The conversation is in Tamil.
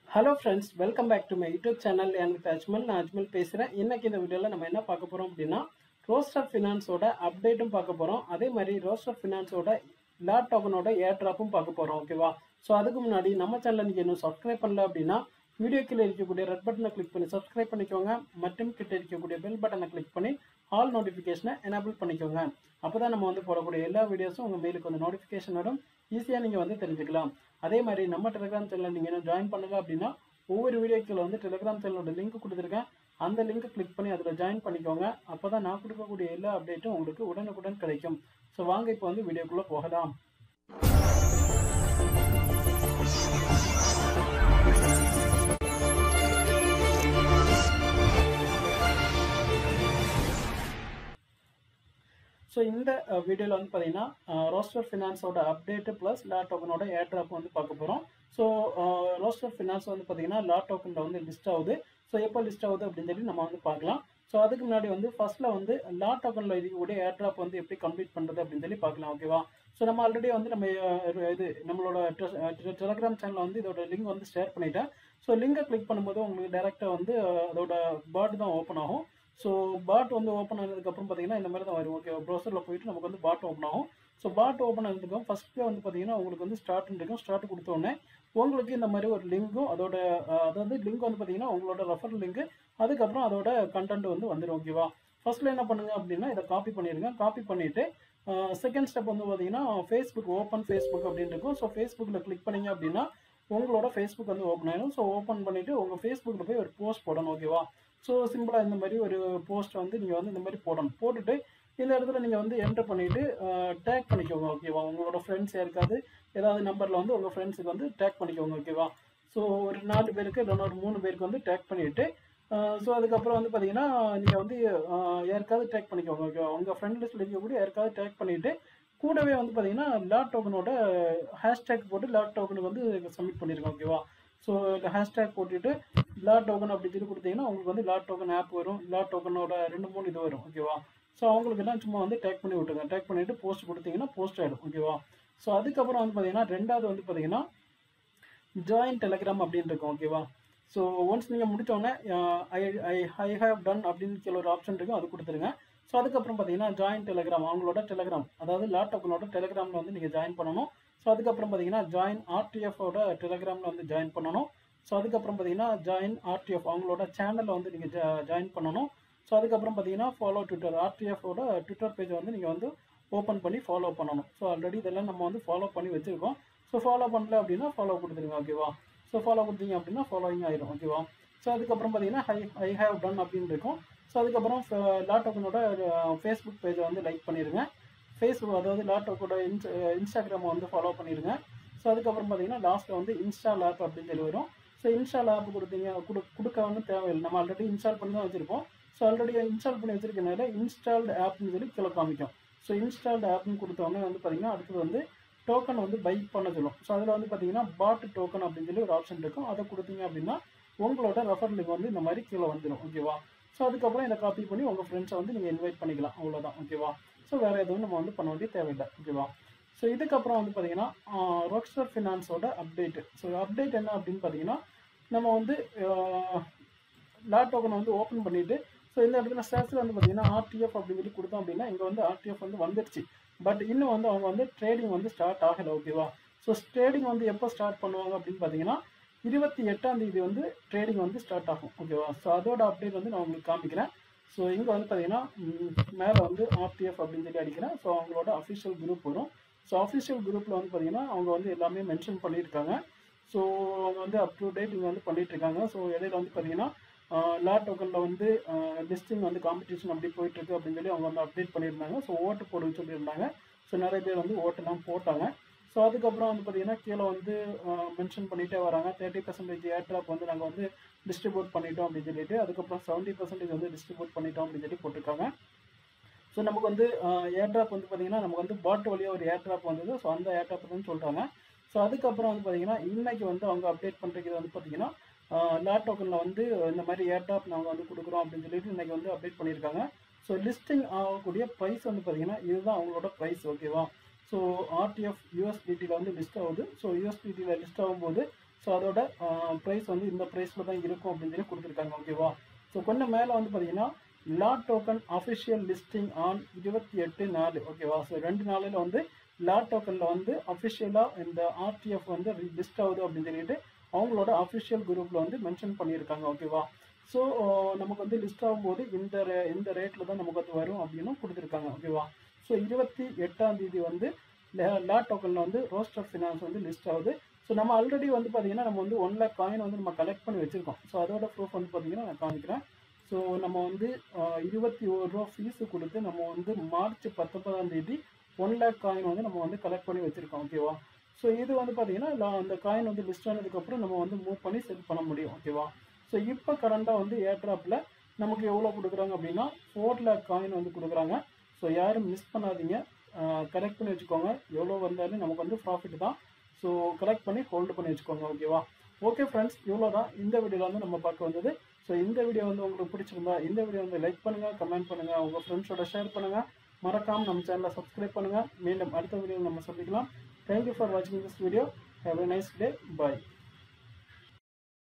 hello friends welcome back to my YouTube channel என் வித் அஜ்மல் நான் அஜ்மல் பேசுகிறேன் இன்னைக்கு இந்த வீடியோவில் நம்ம என்ன பார்க்க போகிறோம் அப்படின்னா ரோஸ்டர் ஃபினான்ஸோட அப்டேட்டும் பார்க்க போகிறோம் அதே மாதிரி ரோஸ்டர் ஃபினான்ஸோட லாட் டோக்கனோட ஏர் ட்ராப்பும் பார்க்க போகிறோம் ஓகேவா ஸோ அதுக்கு முன்னாடி நம்ம சேனலை நீங்கள் இன்னும் சப்ஸ்கிரைப் பண்ணல அப்படின்னா வீடியோ கீழே இருக்கக்கூடிய ரெட் பட்டனை கிளிக் பண்ணி சப்ஸ்கிரைப் பண்ணிக்கோங்க மற்றும் கிட்ட இருக்கக்கூடிய பெல் பட்டனை கிளிக் பண்ணி ஆல் நோட்டிஃபிகேஷனை எனேபிள் பண்ணிக்கோங்க அப்போ தான் நம்ம வந்து போடக்கூடிய எல்லா வீடியோஸும் உங்கள் மெயிலுக்கு வந்து நோட்டிஃபிகேஷன் வரும் ஈஸியாக நீங்கள் வந்து தெரிஞ்சுக்கலாம் அதே மாதிரி நம்ம டெலிகிராம் சேனலில் நீங்கள் என்ன ஜாயின் பண்ணுங்க அப்படின்னா ஒவ்வொரு வீடியோக்கில் வந்து டெலிகிராம் சேனலோட லிங்க் கொடுத்துருக்கேன் அந்த லிங்க் கிளிக் பண்ணி அதில் ஜாயின் பண்ணிக்கோங்க அப்போ தான் நான் கொடுக்கக்கூடிய எல்லா அப்டேட்டும் உங்களுக்கு உடனுக்குடன் கிடைக்கும் ஸோ வாங்க இப்போ வந்து வீடியோக்குள்ளே போகலாம் ஸோ இந்த வீடியோவில் வந்து பார்த்தீங்கன்னா ரோஸ்டர் ஃபினான்ஸோட அப்டேட்டு ப்ளஸ் லா டோக்கனோட ஏர் ட்ராப் வந்து பார்க்க போகிறோம் ஸோ ரோஸ்டர் ஃபினான்ஸ் வந்து பார்த்தீங்கன்னா லா டோக்கனில் வந்து லிஸ்ட் ஆகுது ஸோ எப்போ லிஸ்ட் ஆகுது அப்படின்னு சொல்லி நம்ம வந்து பார்க்கலாம் ஸோ அதுக்கு முன்னாடி வந்து ஃபர்ஸ்ட்டில் வந்து லா டோக்கனில் இருக்கக்கூடிய ஏர் ட்ராப் வந்து எப்படி கம்ப்ளீட் பண்ணுறது அப்படின்னு சொல்லி பார்க்கலாம் ஓகேவா ஸோ நம்ம ஆல்ரெடி வந்து நம்ம அஹ், இது நம்மளோட டெலிகிராம் சேனலில் வந்து இதோட லிங்க் வந்து ஷேர் பண்ணிட்டேன் ஸோ லிங்கை கிளிக் பண்ணும்போது உங்களுக்கு டேரெக்டாக வந்து அஹ், அதோட பாட் தான் ஓப்பன் ஆகும் ஸோ பாட் வந்து ஓப்பன் ஆனதுக்கப்புறம் பார்த்தீங்கன்னா இந்த மாதிரி தான் வரும் ஓகே ப்ரௌசரில் போயிட்டு நமக்கு வந்து பாட் ஓப்பன் ஆகும் ஸோ பாட் ஓப்பன் ஆனதுக்கும் ஃபஸ்ட்டு வந்து பார்த்தீங்கன்னா உங்களுக்கு வந்து ஸ்டார்ட் இருக்கும் ஸ்டார்ட் கொடுத்த உடனே உங்களுக்கு இந்த மாதிரி ஒரு லிங்க்கும் அதோட அஹ், அதாவது லிங்க் வந்து பார்த்தீங்கன்னா உங்களோட ரெஃபர் லிங்க் அதுக்கப்புறம் அதோட கண்டென்ட் வந்து வந்துடும் ஓகேவா ஃபர்ஸ்ட்ல என்ன பண்ணுங்க அப்படின்னா இதை காப்பி பண்ணிடுங்க காப்பி பண்ணிட்டு செகண்ட் ஸ்டெப் வந்து பார்த்தீங்கன்னா ஃபேஸ்புக் ஓப்பன் ஃபேஸ்புக் அப்படின்னு இருக்கும் ஸோ ஃபேஸ்புக்கில் கிளிக் பண்ணீங்க அப்படின்னா உங்களோட ஃபேஸ்புக் வந்து ஓப்பன் ஆயிடும் ஸோ ஓப்பன் பண்ணிட்டு உங்கள் ஃபேஸ்புக்கில் போய் ஒரு போஸ்ட் போடணும் ஓகேவா ஸோ சிம்பிளாக இந்த மாதிரி ஒரு போஸ்ட் வந்து நீங்கள் வந்து இந்த மாதிரி போடணும் போட்டுட்டு இந்த இடத்துல நீங்கள் வந்து என்டர் பண்ணிவிட்டு டேக் பண்ணிக்கோங்க ஓகேவா உங்களோட ஃப்ரெண்ட்ஸ் யாருக்காவது ஏதாவது நம்பரில் வந்து உங்கள் ஃப்ரெண்ட்ஸுக்கு வந்து டேக் பண்ணிக்கோங்க ஓகேவா ஸோ ஒரு நாலு பேருக்கு இல்லைன்னா ஒரு மூணு பேருக்கு வந்து டேக் பண்ணிவிட்டு ஸோ அதுக்கப்புறம் வந்து பார்த்தீங்கன்னா நீங்கள் வந்து அஹ், யாருக்காவது டேக் பண்ணிக்கோங்க ஓகேவா உங்கள் ஃப்ரெண்ட் லிஸ்ட்டில் இருக்கக்கூடிய யாருக்காவது டேக் பண்ணிவிட்டு கூடவே வந்து பார்த்தீங்கன்னா லேட் டோக்கனோட ஹேஷ்டேக் போட்டு லேட் டோக்கனுக்கு வந்து சப்மிட் பண்ணியிருக்கோம் ஓகேவா ஸோ ஹேஷ்டேக் போட்டுட்டு லாட் டோக்கன் அப்படி சொல்லி கொடுத்தீங்கன்னா உங்களுக்கு வந்து லாட் டோக்கன் ஆப் வரும் லாட் டோக்கனோட ரெண்டு மூணு இது வரும் ஓகேவா ஸோ அவங்களுக்கு எல்லாம் சும்மா வந்து டேக் பண்ணி விட்டுருங்க டேக் பண்ணிவிட்டு போஸ்ட் கொடுத்தீங்கன்னா போஸ்ட் ஆகிடும் ஓகேவா ஸோ அதுக்கப்புறம் வந்து பார்த்தீங்கன்னா ரெண்டாவது வந்து பார்த்தீங்கன்னா ஜாயின் டெலகிராம் அப்படின்னு இருக்கும் ஓகேவா ஸோ ஒன்ஸ் நீங்கள் முடித்தோடனே ஐ ஐ ஐ ஹேவ் டன் அப்படின்னு கீழே ஒரு ஆப்ஷன் இருக்கும் அது கொடுத்துருங்க ஸோ அதுக்கப்புறம் பார்த்தீங்கன்னா ஜாயின் டெலகிராம் அவங்களோட டெலகிராம் அதாவது லேப்டாப்களோட டெலகிராமில் வந்து நீங்கள் ஜாயின் பண்ணணும் ஸோ அதுக்கப்புறம் பார்த்தீங்கன்னா ஜாயின் ஆர்டிஎஃபோட டெலகிராமில் வந்து ஜாயின் பண்ணணும் ஸோ அதுக்கப்புறம் பார்த்தீங்கன்னா ஜாயின் ஆர்டிஎஃப் அவங்களோட சேனலில் வந்து நீங்கள் ஜாயின் பண்ணணும் ஸோ அதுக்கப்புறம் பார்த்தீங்கன்னா ஃபாலோ ட்விட்டர் ஆர்டிஎஃபோட ட்விட்டர் பேஜை வந்து நீங்கள் வந்து ஓப்பன் பண்ணி ஃபாலோ பண்ணணும் ஸோ ஆல்ரெடி இதெல்லாம் நம்ம வந்து ஃபாலோ பண்ணி வச்சுருக்கோம் ஸோ ஃபாலோ பண்ணல அப்படின்னா ஃபாலோ கொடுத்துருங்க ஓகேவா ஸோ ஃபாலோ கொடுத்தீங்க அப்படின்னா ஃபாலோயிங் ஆயிரும் ஓகேவா ஸோ அதுக்கப்புறம் பார்த்தீங்கன்னா ஹை ஐ ஹேவ் டன் அப்படின்னு இருக்கும் ஸோ அதுக்கப்புறம் லேப்டாப்பினோட ஃபேஸ்புக் பேஜை வந்து லைக் பண்ணிடுங்க ஃபேஸ்புக் அதாவது லேப்டாப்போட இன்ஸ் இன்ஸ்டாகிராமை வந்து ஃபாலோ பண்ணிடுங்க ஸோ அதுக்கப்புறம் பார்த்தீங்கன்னா லாஸ்ட்டில் வந்து இன்ஸ்டா லேப் அப்படின்னு சொல்லி வரும் ஸோ இன்ஸ்டா லேப் கொடுத்தீங்க கொடு கொடுக்க வந்து தேவையில்லை நம்ம ஆல்ரெடி இன்ஸ்டால் பண்ணி தான் வச்சுருப்போம் ஸோ ஆல்ரெடி இன்ஸ்டால் பண்ணி வச்சிருக்கனால இன்ஸ்டால்டு ஆப்னு சொல்லி கீழே காமிக்கும் ஸோ இன்ஸ்டால்டு ஆப்னு கொடுத்தோன்னே வந்து பார்த்தீங்கன்னா அடுத்தது வந்து டோக்கன் வந்து பை பண்ண சொல்லும் ஸோ அதில் வந்து பார்த்தீங்கன்னா பாட் டோக்கன் அப்படின்னு சொல்லி ஒரு ஆப்ஷன் இருக்கும் அதை கொடுத்தீங்க அப்படின்னா உங்களோட ரெஃபர் லிங்க் வந்து இந்த மாதிரி கீழே வந்துடும் ஓகேவா ஸோ அதுக்கப்புறம் இதை காப்பி பண்ணி உங்கள் ஃப்ரெண்ட்ஸை வந்து நீங்கள் இன்வைட் பண்ணிக்கலாம் அவ்வளோதான் ஓகேவா ஸோ வேறு எதுவும் நம்ம வந்து பண்ண வேண்டிய தேவையில்லை ஓகேவா ஸோ இதுக்கப்புறம் வந்து பார்த்தீங்கன்னா ராக்ஸ்டர் ஃபினான்ஸோட அப்டேட்டு ஸோ அப்டேட் என்ன அப்படின்னு பார்த்தீங்கன்னா நம்ம வந்து லேட் டோக்கனை வந்து ஓப்பன் பண்ணிவிட்டு ஸோ இந்த இடத்துல ஸ்டேட்ஸில் வந்து பார்த்தீங்கன்னா ஆர்டிஎஃப் அப்படின்னு சொல்லி கொடுத்தோம் அப்படின்னா இங்கே வந்து ஆர்டிஎஃப் வந்து வந்துருச்சு பட் இன்னும் வந்து அவங்க வந்து ட்ரேடிங் வந்து ஸ்டார்ட் ஆகலை ஓகேவா ஸோ ட்ரேடிங் வந்து எப்போ ஸ்டார்ட் பண்ணுவாங்க அப்படின்னு பார்த்தீங்கன்னா இருபத்தி எட்டாம் தேதி வந்து ட்ரேடிங் வந்து ஸ்டார்ட் ஆகும் ஓகேவா ஸோ அதோட அப்டேட் வந்து நான் உங்களுக்கு காமிக்கிறேன் ஸோ இங்கே வந்து பார்த்தீங்கன்னா மேலே வந்து ஆர்டிஎஃப் அப்படின்னு சொல்லி அடிக்கிறேன் ஸோ அவங்களோட அஃபிஷியல் குரூப் வரும் ஸோ அஃபிஷியல் குரூப்பில் வந்து பார்த்தீங்கன்னா அவங்க வந்து எல்லாமே மென்ஷன் பண்ணியிருக்காங்க ஸோ அவங்க வந்து அப் டு டேட் இங்கே வந்து பண்ணிட்டு இருக்காங்க ஸோ இடையில வந்து பார்த்தீங்கன்னா லேட் டோக்கனில் வந்து லிஸ்டிங் வந்து காம்படிஷன் அப்படி போயிட்டு இருக்கு அப்படின்னு சொல்லி அவங்க வந்து அப்டேட் பண்ணியிருந்தாங்க ஸோ ஓட்டு போட சொல்லியிருந்தாங்க ஸோ நிறைய பேர் வந்து ஓட்டெல்லாம் போட்டாங்க ஸோ அதுக்கப்புறம் வந்து பார்த்தீங்கன்னா கீழே வந்து மென்ஷன் பண்ணிகிட்டே வராங்க தேர்ட்டி பர்சன்டேஜ் ஏர்ட்ராப் வந்து நாங்கள் வந்து டிஸ்ட்ரிபியூட் பண்ணிட்டோம் அப்படின்னு சொல்லிட்டு அதுக்கப்புறம் செவன்ட்டி பர்சன்டேஜ் வந்து டிஸ்ட்ரிபியூட் பண்ணிட்டோம் அப்படின்னு சொல்லி போட்டிருக்காங்க ஸோ நமக்கு வந்து ஏர்ட்ராப் வந்து பார்த்தீங்கன்னா நமக்கு வந்து பாட் வழியாக ஒரு ஏர்ட்ராப் வந்தது ஸோ அந்த ஏர்ட்ராப் தான் சொல்கிறாங்க ஸோ அதுக்கப்புறம் வந்து பார்த்தீங்கன்னா இன்னைக்கு வந்து அவங்க அப்டேட் பண்ணுறது வந்து பார்த்தீங்கன்னா லேட் டோக்கனில் வந்து இந்த மாதிரி ஏர்ட்ராப் நாங்கள் வந்து கொடுக்குறோம் அப்படின்னு சொல்லிட்டு இன்னைக்கு வந்து அப்டேட் பண்ணியிருக்காங்க ஸோ லிஸ்டிங் ஆகக்கூடிய ப்ரைஸ் வந்து பார்த்தீங்கன்னா இதுதான் அவங்களோட ப்ரைஸ் ஓகேவா ஸோ ஆர்டிஎஃப் யூஎஸ்டிடியில் வந்து லிஸ்ட் ஆகுது ஸோ யூஎஸ்டிடியில் லிஸ்ட் ஆகும்போது ஸோ அதோட ப்ரைஸ் வந்து இந்த ப்ரைஸில் தான் இருக்கும் அப்படின்னு சொல்லி கொடுத்துருக்காங்க ஓகேவா ஸோ கொஞ்சம் மேலே வந்து பார்த்தீங்கன்னா lot token official listing on இருபத்தி எட்டு நாலு ஓகேவா ஸோ ரெண்டு நாளில் வந்து லாட் டோக்கனில் வந்து அஃபிஷியலாக இந்த ஆர்டிஎஃப் வந்து லிஸ்ட் ஆகுது அப்படின்னு சொல்லிட்டு அவங்களோட அஃபிஷியல் குரூப்பில் வந்து மென்ஷன் பண்ணியிருக்காங்க ஓகேவா ஸோ நமக்கு வந்து லிஸ்ட் ஆகும்போது இந்த ரே இந்த ரேட்டில் தான் நமக்கு வந்து வரும் அப்படின்னு கொடுத்துருக்காங்க ஓகேவா ஸோ இருபத்தி எட்டாம் தேதி வந்து லாட் டோக்கனில் வந்து ரோஸ்டர் ஃபினான்ஸ் வந்து லிஸ்ட் ஆகுது ஸோ நம்ம ஆல்ரெடி வந்து பார்த்தீங்கன்னா நம்ம வந்து ஒன் லேக் காயின் வந்து நம்ம கலெக்ட் பண்ணி வச்சுருக்கோம் ஸோ அதோட ப்ரூஃப் வந்து பார்த்தீங்கன்னா நான் காமிக்கிறேன் ஸோ நம்ம வந்து ஆஹ், இருபத்தி ஒரு ரூபா ஃபீஸு கொடுத்து நம்ம வந்து மார்ச் பத்தொன்பதாம் தேதி ஒன் லேக் காயின் வந்து நம்ம வந்து கலெக்ட் பண்ணி வச்சுருக்கோம் ஓகேவா ஸோ இது வந்து பார்த்தீங்கன்னா லா- அந்த காயின் வந்து லிஸ்ட் ஆனதுக்கப்புறம் நம்ம வந்து மூவ் பண்ணி செல் பண்ண முடியும் ஓகேவா ஸோ இப்போ கரண்டாக வந்து ஏர்ட்ராப்பில் நமக்கு எவ்வளோ கொடுக்குறாங்க அப்படின்னா ஃபோர் லேக் காயின் வந்து கொடுக்குறாங்க ஸோ யாரும் மிஸ் பண்ணாதீங்க கலெக்ட் பண்ணி வச்சுக்கோங்க எவ்வளோ வந்தாலும் நமக்கு வந்து ப்ராஃபிட் தான் ஸோ கலெக்ட் பண்ணி ஹோல்டு பண்ணி வச்சுக்கோங்க ஓகேவா ஓகே ஃப்ரெண்ட்ஸ் இவ்வளோ தான் இந்த வீடியோவில் வந்து நம்ம பார்க்க வந்தது ஸோ இந்த வீடியோ வந்து உங்களுக்கு பிடிச்சிருந்தா இந்த வீடியோ வந்து லைக் பண்ணுங்கள் கமெண்ட் பண்ணுங்கள் உங்கள் ஃப்ரெண்ட்ஸோட ஷேர் பண்ணுங்கள் மறக்காமல் நம்ம சேனலை சப்ஸ்கிரைப் பண்ணுங்கள் மீண்டும் அடுத்த வீடியோவில் நம்ம சந்திக்கலாம் தேங்க்யூ ஃபார் வாட்சிங் this video have a nice day bye